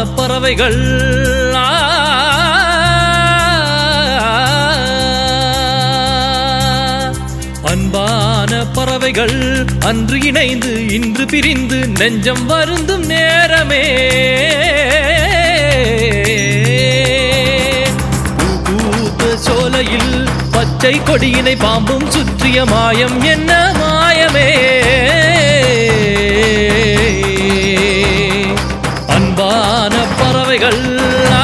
பறவைகள் ஆ, அன்பான பறவைகள் அன்று இணைந்து இன்று பிரிந்து நெஞ்சம் வருந்தும் நேரமே பூ பூத்த சோலையில் பச்சை கொடியினை பாம்பும் சுற்றிய மாயம் என்ன மாயமே அன்பான பறவைகள் ஆ.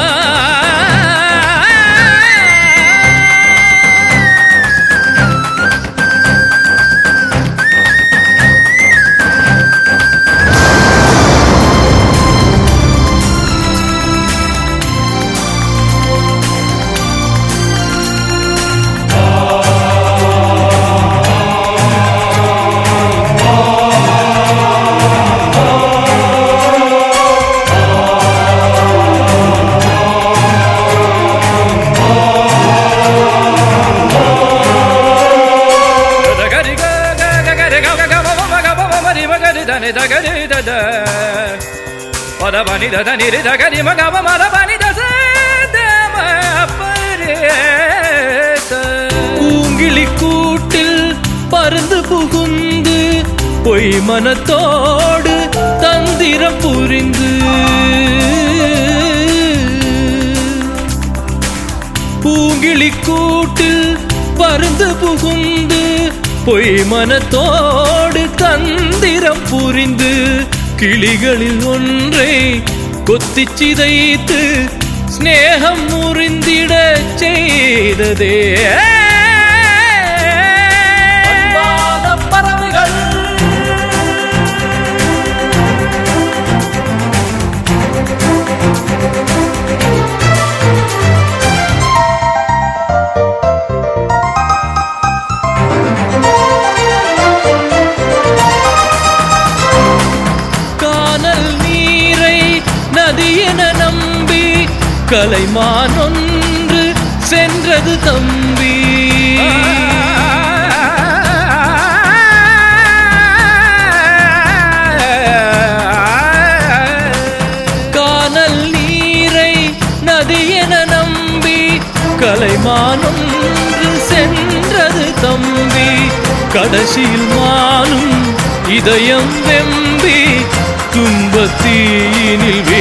Dagari ga ga ga ga ga ga ga ma ma ga ma ma ma ri ma ga ri da ni da ga ri da da. Pa da ba ni da da ni ri da ga ri ma ga ma ma da ba ni da sa da ma pa re da. பூங்கிளி கூட்டில் பருந்து புகுந்து பொய் மனத்தோடு தந்திரம் புரிந்து பூங்கிளி கூட்டில் பருந்து புகுந்து பொய் மனத்தோடு தந்திரம் புரிந்து கிளிகளில் ஒன்றை கொத்திச் சிதைத்து ஸ்நேகம் முறிந்திட செய்ததே அன்பான பறவைகள் கானல் நீரை நதியென நம்பி கலைமான் ஒன்று சென்றது தம்பி கானல் நீரை நதியென நம்பி கலைமான் ஒன்று சென்றது தம்பி கடைசியில் மானும் இதயம் வெம்பி துன்பத்தீனில்